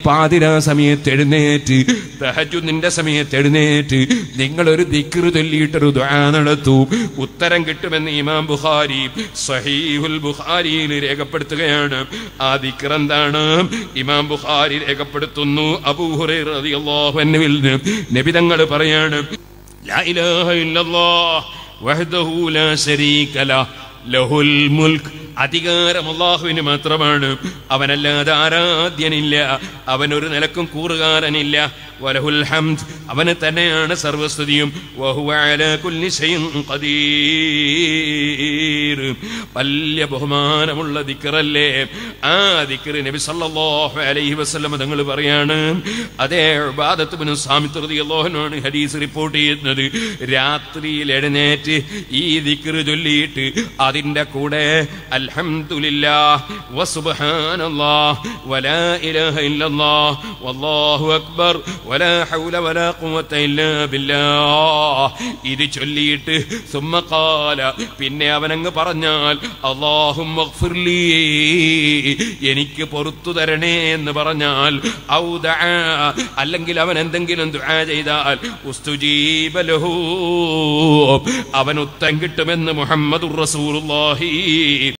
പാതിരാ സമയത്ത് എഴുന്നേറ്റ് തഹജുദിന്റെ സമയത്ത് എഴുന്നേറ്റ് നിങ്ങളൊരു ദിക്റ് ചൊല്ലിയിട്ടൊരു ദുആ നടത്തൂ ഉത്തരം കിട്ടുമെന്ന് ഇമാം ബുഖാരി സഹീഹുൽ ബുഖാരിയിൽ രേഖപ്പെടുത്തുകയാണ് ആ ദിക്ർ എന്താണ് ഇമാം ബുഖാരി രേഖപ്പെടുത്തുന്നു അബൂഹുറൈറ റളിയല്ലാഹു അൻഹുവിൽ നിന്ന് നബി തങ്ങൾ പറയാണ് ലാ ഇലാഹ ഇല്ലല്ലാഹ് വഹ്ദഹു ലാ ശരീക ലഹ് ലഹുൽ മുൽക്ക് അധികാരം അള്ളാഹുവിന് മാത്രമാണ് അവനല്ലാതെ ആരാധ്യനില്ല അവനൊരു നിലക്കും കൂറുകാരനില്ല വലഹുൽ ഹംദ് അവന് തന്നെയാണ് സർവസ്തുതിയും വഹുവ അലാ കുല്ലി ശൈഇൻ ഖദീർ വലിയ ബഹുമാനമുള്ള ദിക്റല്ലേ ആ ദിക്ർ നബി സല്ലല്ലാഹു അലൈഹി വസല്ലം തങ്ങൾ പറയാണ് അതേ ഇബാദത്ത് ബിൻ സാമിത്ത് റളിയല്ലാഹു അൻഹു ആണ് ഹദീസ് റിപ്പോർട്ട് ചെയ്യുന്നത് രാത്രിയിൽ എഴുന്നേറ്റ് ഈ ദിക്ർ ചൊല്ലിയിട്ട് അതിന്റെ കൂടെ അൽഹംദുലില്ലാഹ് വസുബ്ഹാനല്ലാഹ് വലാ ഇലാഹ ഇല്ലല്ലാഹ് വല്ലാഹു അക്ബർ വലാ ഹൗല വലാ ഖുവത ഇല്ലാ ബില്ലാഹ് ഇത് ചൊല്ലിയിട്ട് സുമ്മ ഖാല പിന്നെ അവനങ്ങ് പറഞ്ഞാൽ അല്ലാഹുമ്മ ഗ്ഫിർലി എനിക്ക് പൊറത്തു തരണേ എന്ന് പറഞ്ഞാൽ ഔ ദഅ അല്ലെങ്കിൽ അവൻ എന്തെങ്കിലും ദുആ ചെയ്താൽ ഉസ്തുജീബ ലഹു അവൻ ഉത്തം കിട്ടുമെന്ന് മുഹമ്മദുർ റസൂലുള്ളാഹി